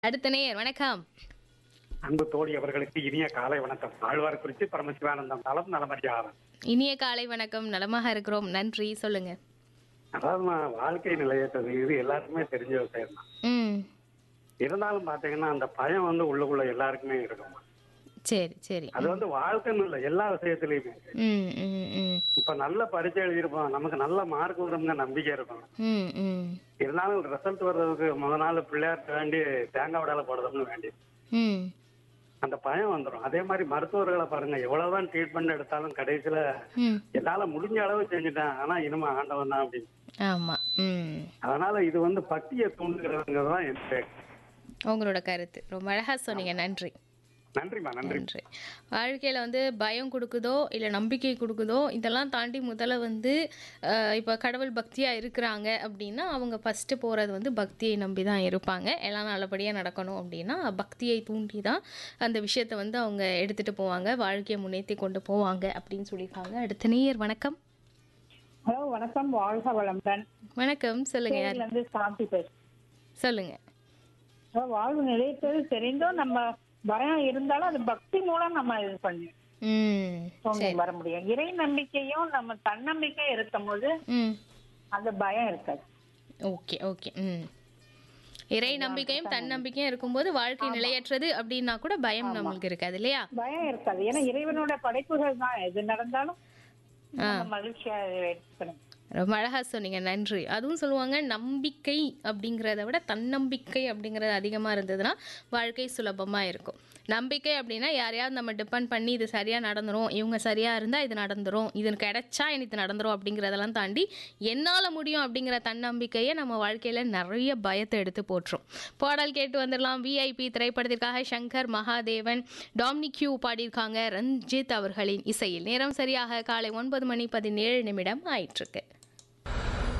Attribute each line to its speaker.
Speaker 1: அடுத்த நேயர் வணக்கம்
Speaker 2: அன்பு தோழி அவர்களுக்கு இனிய காலை வணக்கம் ஆழ்வார் குறிச்சி பரமசிவானந்தம் தளம் நலமறியாளன்
Speaker 1: இனிய காலை வணக்கம் நலமாக இருக்கிறோம் நன்றி சொல்லுங்க
Speaker 2: அதாவது நான் வாழ்க்கை நிலையற்றது இது எல்லாருக்குமே தெரிஞ்ச விஷயம் தான்
Speaker 1: ம்
Speaker 2: இருந்தாலும் பாத்தீங்கன்னா அந்த பயம் வந்து உள்ளுக்குள்ள எல்லாருக்குமே இருக்கும்
Speaker 1: சரி சரி
Speaker 2: அது வந்து வாழ்க்கைன்னு இல்லை எல்லா விஷயத்திலயுமே
Speaker 1: ம் ம் ம்
Speaker 2: இப்ப நல்ல பரீட்சை எழுதியிருப்போம் நமக்கு நல்ல மார்க் வரும்ங்க நம்பிக்கை இருக்கும்
Speaker 1: ம் ம்
Speaker 2: இருந்தாலும் ரிசல்ட் வர்றதுக்கு முத நாள் பிள்ளையார்ட்ட வேண்டி தேங்காய் விடால போடுறதுன்னு வேண்டி
Speaker 1: ம்
Speaker 2: அந்த பயம் வந்துடும் அதே மாதிரி மருத்துவர்களை பாருங்க எவ்வளவுதான் ட்ரீட்மெண்ட் எடுத்தாலும் கடைசியில
Speaker 1: ம்
Speaker 2: என்னால முடிஞ்ச அளவு செஞ்சுட்டேன் ஆனா இனிமே ஆண்டவன் தான் அப்படின்னு
Speaker 1: ஆமாம் ம்
Speaker 2: அதனால இது வந்து பக்தியை தூண்டுகிறதுங்க தான் என்னுடைய
Speaker 1: உங்களோட கருத்து ரொம்ப அழகாக சொன்னீங்க நன்றி
Speaker 2: நன்றிம்மா நன்றி
Speaker 1: நன்றி வாழ்க்கையில் வந்து பயம் கொடுக்குதோ இல்லை நம்பிக்கை கொடுக்குதோ இதெல்லாம் தாண்டி முதல்ல வந்து இப்போ கடவுள் பக்தியாக இருக்கிறாங்க அப்படின்னா அவங்க ஃபஸ்ட்டு போகிறது வந்து பக்தியை நம்பி தான் இருப்பாங்க எல்லாம் நல்லபடியாக நடக்கணும் அப்படின்னா பக்தியை தூண்டி தான் அந்த விஷயத்தை வந்து அவங்க எடுத்துகிட்டு போவாங்க வாழ்க்கையை முன்னேற்றி கொண்டு போவாங்க அப்படின்னு சொல்லியிருக்காங்க அடுத்த நேயர் வணக்கம்
Speaker 3: ஹலோ வணக்கம் வாழ்க வளமுடன்
Speaker 1: வணக்கம் சொல்லுங்க யார்
Speaker 3: இதுல இருந்து சாந்தி பேசு
Speaker 1: சொல்லுங்க
Speaker 3: வாழ்வு நிலைத்தது தெரிந்தும் நம்ம பயம் இருந்தாலும் அது பக்தி மூலம் நம்ம இது பண்ணி
Speaker 1: ம்
Speaker 3: தோண்டி வர முடியும் இறை நம்பிக்கையும் நம்ம தன்னம்பிக்கை இருக்கும் போது
Speaker 1: ம்
Speaker 3: அந்த பயம் இருக்காது
Speaker 1: ஓகே ஓகே ம் இறை நம்பிக்கையும் தன்னம்பிக்கையும் இருக்கும்போது வாழ்க்கை நிலையற்றது அப்படின்னா கூட பயம் நம்மளுக்கு இருக்காது இல்லையா
Speaker 3: பயம் இருக்காது ஏன்னா இறைவனோட படைப்புகள் தான் எது நடந்தாலும் நம்ம மகிழ்ச்சியா எடுத்துக்கணும்
Speaker 1: ரொம்ப அழகாக சொன்னீங்க நன்றி அதுவும் சொல்லுவாங்க நம்பிக்கை அப்படிங்கிறத விட தன்னம்பிக்கை அப்படிங்கிறது அதிகமாக இருந்ததுன்னா வாழ்க்கை சுலபமாக இருக்கும் நம்பிக்கை அப்படின்னா யாரையாவது நம்ம டிபெண்ட் பண்ணி இது சரியாக நடந்துரும் இவங்க சரியாக இருந்தால் இது நடந்துரும் இது கிடைச்சா எனக்கு இது நடந்துரும் அப்படிங்கிறதெல்லாம் தாண்டி என்னால் முடியும் அப்படிங்கிற தன்னம்பிக்கையை நம்ம வாழ்க்கையில் நிறைய பயத்தை எடுத்து போட்டுரும் பாடல் கேட்டு வந்துடலாம் விஐபி திரைப்படத்திற்காக சங்கர் மகாதேவன் டாமினிக் கியூ பாடியிருக்காங்க ரஞ்சித் அவர்களின் இசையில் நேரம் சரியாக காலை ஒன்பது மணி பதினேழு நிமிடம் ஆயிட்டிருக்கு